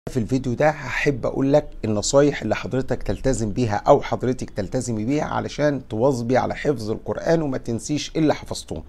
في الفيديو ده هحب اقول لك النصايح اللي حضرتك تلتزم بيها او حضرتك تلتزمي بيها علشان تواظبي على حفظ القرآن وما تنسيش اللي حفظتوه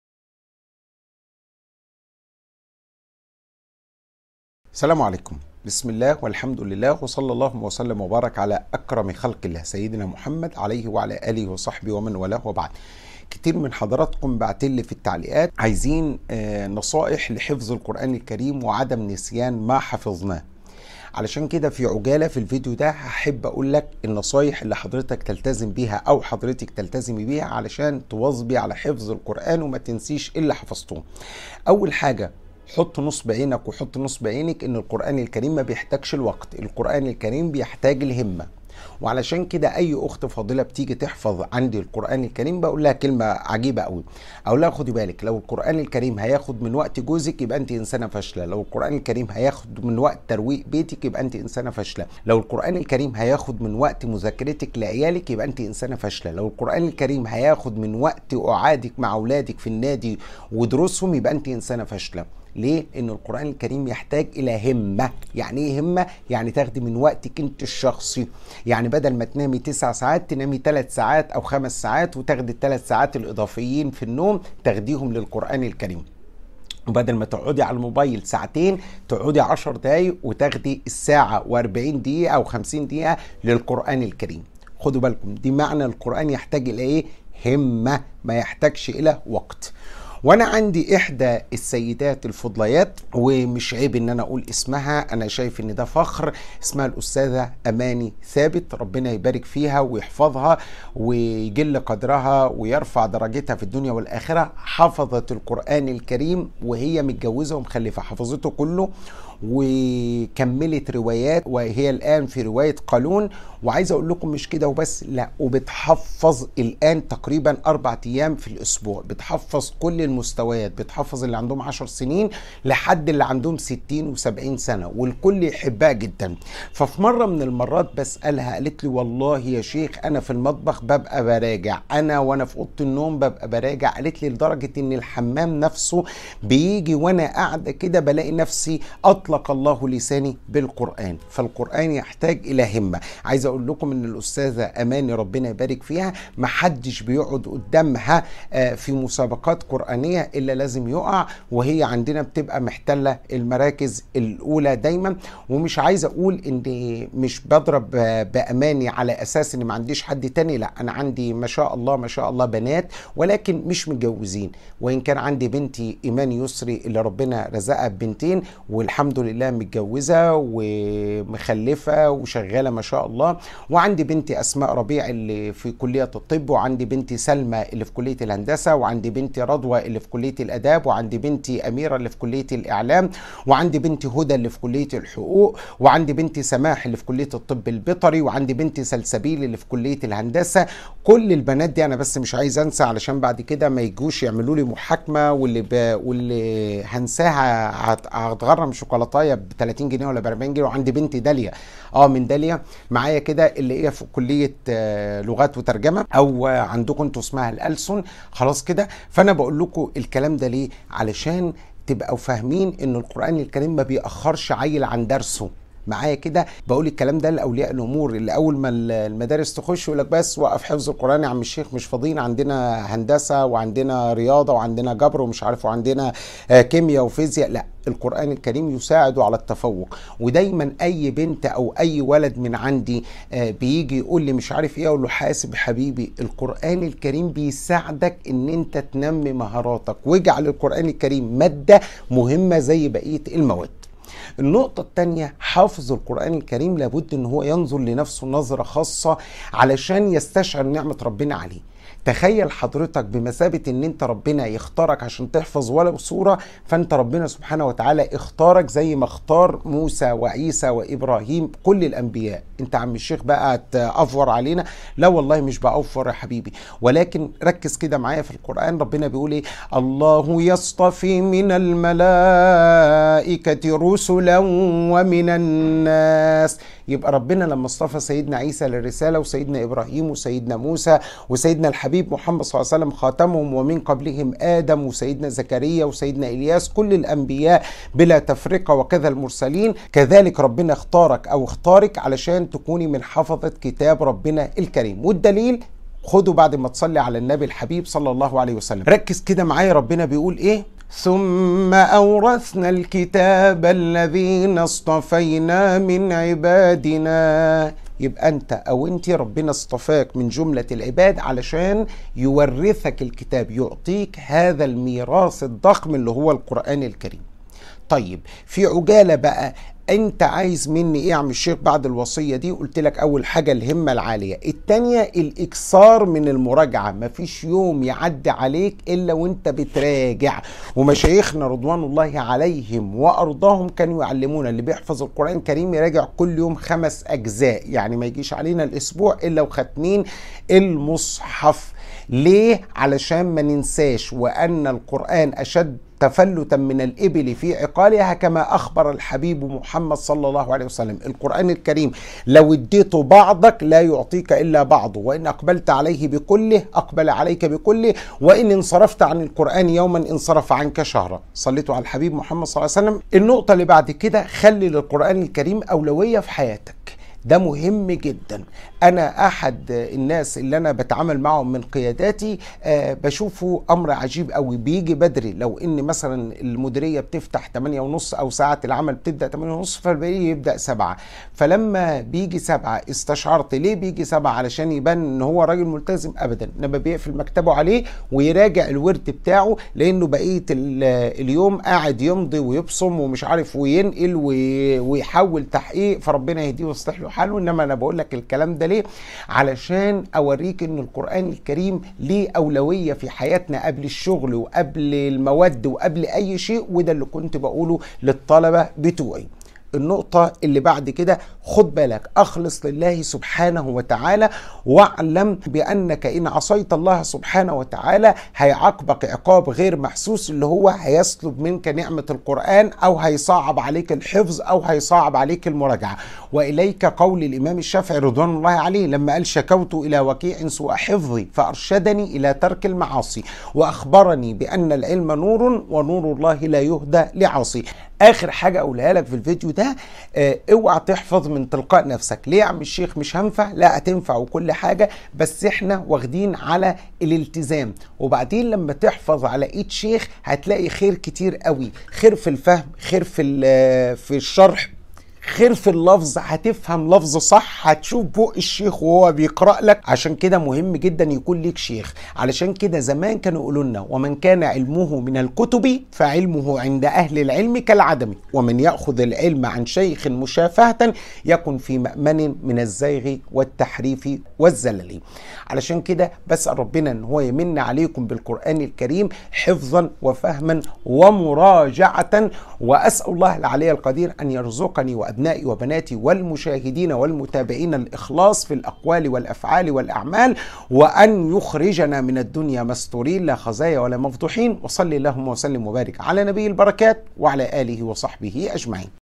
السلام عليكم بسم الله والحمد لله وصلى الله وسلم وبارك على اكرم خلق الله سيدنا محمد عليه وعلى اله وصحبه ومن والاه وبعد كتير من حضراتكم بعتلي في التعليقات عايزين آه، نصائح لحفظ القرآن الكريم وعدم نسيان ما حفظناه علشان كده في عجالة في الفيديو ده هحب اقول لك النصايح اللي حضرتك تلتزم بيها او حضرتك تلتزمي بيها علشان تواظبي على حفظ القرآن وما تنسيش اللي حفظتوه اول حاجة حط نصب عينك وحط نصب عينك ان القرآن الكريم ما بيحتاجش الوقت القرآن الكريم بيحتاج الهمة وعلشان كده اي اخت فاضله بتيجي تحفظ عندي القران الكريم بقول لها كلمه عجيبه قوي اقول لها خدي بالك لو القران الكريم هياخد من وقت جوزك يبقى انت انسانه فاشله لو القران الكريم هياخد من وقت ترويق بيتك يبقى انت انسانه فاشله لو القران الكريم هياخد من وقت مذاكرتك لعيالك يبقى انت انسانه فاشله لو القران الكريم هياخد من وقت قعادك مع اولادك في النادي ودروسهم يبقى انت انسانه فاشله ليه؟ لأن القرآن الكريم يحتاج إلى همة، يعني إيه همة؟ يعني تاخدي من وقتك أنت الشخصي، يعني بدل ما تنامي تسع ساعات تنامي ثلاث ساعات أو خمس ساعات وتاخدي الثلاث ساعات الإضافيين في النوم تاخديهم للقرآن الكريم. وبدل ما تقعدي على الموبايل ساعتين تقعدي عشر دقايق وتاخدي الساعة و40 دقيقة أو 50 دقيقة للقرآن الكريم. خدوا بالكم دي معنى القرآن يحتاج إلى إيه؟ همة ما يحتاجش إلى وقت. وانا عندي احدى السيدات الفضليات ومش عيب ان انا اقول اسمها انا شايف ان ده فخر اسمها الاستاذه اماني ثابت ربنا يبارك فيها ويحفظها ويجل قدرها ويرفع درجتها في الدنيا والاخره حفظت القران الكريم وهي متجوزه ومخلفه حفظته كله وكملت روايات وهي الان في روايه قالون وعايز اقول لكم مش كده وبس لا وبتحفظ الان تقريبا اربع ايام في الاسبوع بتحفظ كل المستويات بتحفظ اللي عندهم 10 سنين لحد اللي عندهم 60 و70 سنه والكل يحبها جدا ففي مره من المرات بسالها قالت لي والله يا شيخ انا في المطبخ ببقى براجع انا وانا في اوضه النوم ببقى براجع قالت لي لدرجه ان الحمام نفسه بيجي وانا قاعده كده بلاقي نفسي اطلق الله لساني بالقران فالقران يحتاج الى همه عايز اقول لكم ان الاستاذه اماني ربنا يبارك فيها ما حدش بيقعد قدامها آه، في مسابقات قرانيه الا لازم يقع وهي عندنا بتبقى محتله المراكز الاولى دايما ومش عايز اقول ان مش بضرب آه، باماني على اساس ان ما عنديش حد تاني لا انا عندي ما شاء الله ما شاء الله بنات ولكن مش متجوزين وان كان عندي بنتي ايمان يسري اللي ربنا رزقها ببنتين والحمد لله متجوزه ومخلفه وشغاله ما شاء الله وعندي بنتي اسماء ربيع اللي في كليه الطب وعندي بنتي سلمى اللي في كليه الهندسه وعندي بنتي رضوى اللي في كليه الاداب وعندي بنتي اميره اللي في كليه الاعلام وعندي بنتي هدى اللي في كليه الحقوق وعندي بنتي سماح اللي في كليه الطب البيطري وعندي بنتي سلسبيل اللي في كليه الهندسه كل البنات دي انا بس مش عايز انسى علشان بعد كده ما يجوش يعملوا لي محاكمه واللي ب... واللي هنساها هت- هتغرم شوكولاتايه ب 30 جنيه ولا ب 40 جنيه وعندي بنتي داليا اه من داليا معايا كده اللي هي في كليه آه، لغات وترجمه او آه، عندكم انتوا اسمها الألسن خلاص كده فانا بقول لكم الكلام ده ليه علشان تبقوا فاهمين ان القران الكريم ما بيأخرش عيل عن درسه معايا كده بقول الكلام ده لاولياء الامور اللي اول ما ال- المدارس تخش يقول لك بس وقف حفظ القران يا عم الشيخ مش فاضيين عندنا هندسه وعندنا رياضه وعندنا جبر ومش عارف وعندنا آه، كيمياء وفيزياء لا القران الكريم يساعد على التفوق ودايما اي بنت او اي ولد من عندي آه، بيجي يقول لي مش عارف ايه اقول له حاسب حبيبي القران الكريم بيساعدك ان انت تنمي مهاراتك واجعل القران الكريم ماده مهمه زي بقيه المواد النقطة التانية حافظ القرآن الكريم لابد ان هو ينظر لنفسه نظرة خاصة علشان يستشعر نعمة ربنا عليه تخيل حضرتك بمثابة ان انت ربنا يختارك عشان تحفظ ولو سورة فانت ربنا سبحانه وتعالى اختارك زي ما اختار موسى وعيسى وابراهيم كل الانبياء انت عم الشيخ بقى تأفور علينا لا والله مش بأوفر يا حبيبي ولكن ركز كده معايا في القرآن ربنا بيقول ايه الله يصطفي من الملائكة رسلا ومن الناس يبقى ربنا لما اصطفى سيدنا عيسى للرسالة وسيدنا إبراهيم وسيدنا موسى وسيدنا الحبيب الحبيب محمد صلى الله عليه وسلم خاتمهم ومن قبلهم آدم وسيدنا زكريا وسيدنا إلياس كل الأنبياء بلا تفرقة وكذا المرسلين كذلك ربنا اختارك أو اختارك علشان تكوني من حفظة كتاب ربنا الكريم والدليل خده بعد ما تصلي على النبي الحبيب صلى الله عليه وسلم ركز كده معايا ربنا بيقول ايه ثم أورثنا الكتاب الذين اصطفينا من عبادنا يبقى انت او انت ربنا اصطفاك من جملة العباد علشان يورثك الكتاب يعطيك هذا الميراث الضخم اللي هو القرآن الكريم طيب في عجالة بقى انت عايز مني ايه يا عم الشيخ بعد الوصيه دي قلت لك اول حاجه الهمه العاليه التانية الاكثار من المراجعه مفيش يوم يعدي عليك الا وانت بتراجع ومشايخنا رضوان الله عليهم وارضاهم كانوا يعلمونا اللي بيحفظ القران الكريم يراجع كل يوم خمس اجزاء يعني ما يجيش علينا الاسبوع الا وختمين المصحف ليه علشان ما ننساش وان القران اشد تفلتا من الإبل في عقالها كما أخبر الحبيب محمد صلى الله عليه وسلم القرآن الكريم لو اديته بعضك لا يعطيك إلا بعضه وإن أقبلت عليه بكله أقبل عليك بكله وإن انصرفت عن القرآن يوما انصرف عنك شهرا صليتوا على الحبيب محمد صلى الله عليه وسلم النقطة اللي بعد كده خلي للقرآن الكريم أولوية في حياتك ده مهم جدا انا احد الناس اللي انا بتعامل معهم من قياداتي أه بشوفه امر عجيب قوي بيجي بدري لو ان مثلا المديريه بتفتح 8 ونص او ساعه العمل بتبدا 8 ونص فالباقي يبدا 7 فلما بيجي 7 استشعرت ليه بيجي 7 علشان يبان ان هو راجل ملتزم ابدا انما بيقفل مكتبه عليه ويراجع الورد بتاعه لانه بقيه اليوم قاعد يمضي ويبصم ومش عارف وينقل ويحول تحقيق فربنا يهديه ويصلح له حاله انما انا بقول لك الكلام ده ليه علشان اوريك ان القران الكريم ليه اولويه في حياتنا قبل الشغل وقبل المواد وقبل اي شيء وده اللي كنت بقوله للطلبه بتوعي النقطة اللي بعد كده خد بالك أخلص لله سبحانه وتعالى واعلم بأنك إن عصيت الله سبحانه وتعالى هيعاقبك عقاب غير محسوس اللي هو هيسلب منك نعمة القرآن أو هيصعب عليك الحفظ أو هيصعب عليك المراجعة وإليك قول الإمام الشافعي رضوان الله عليه لما قال شكوت إلى وكيع سوء حفظي فأرشدني إلى ترك المعاصي وأخبرني بأن العلم نور ونور الله لا يهدى لعاصي اخر حاجه اقولها لك في الفيديو ده اه اوعى تحفظ من تلقاء نفسك ليه يا عم الشيخ مش هنفع لا هتنفع وكل حاجه بس احنا واخدين على الالتزام وبعدين لما تحفظ على ايد شيخ هتلاقي خير كتير قوي خير في الفهم خير في في الشرح خير في اللفظ هتفهم لفظ صح هتشوف بق الشيخ وهو بيقرا لك عشان كده مهم جدا يكون ليك شيخ علشان كده زمان كانوا يقولوا لنا ومن كان علمه من الكتب فعلمه عند اهل العلم كالعدم ومن ياخذ العلم عن شيخ مشافهه يكن في مامن من الزيغ والتحريف والزلل علشان كده بسال ربنا ان هو يمن عليكم بالقران الكريم حفظا وفهما ومراجعه واسال الله العلي القدير ان يرزقني وأبنائي أبنائي وبناتي والمشاهدين والمتابعين الإخلاص في الأقوال والأفعال والأعمال وأن يخرجنا من الدنيا مستورين لا خزايا ولا مفضوحين وصلي اللهم وسلم وبارك على نبي البركات وعلى آله وصحبه أجمعين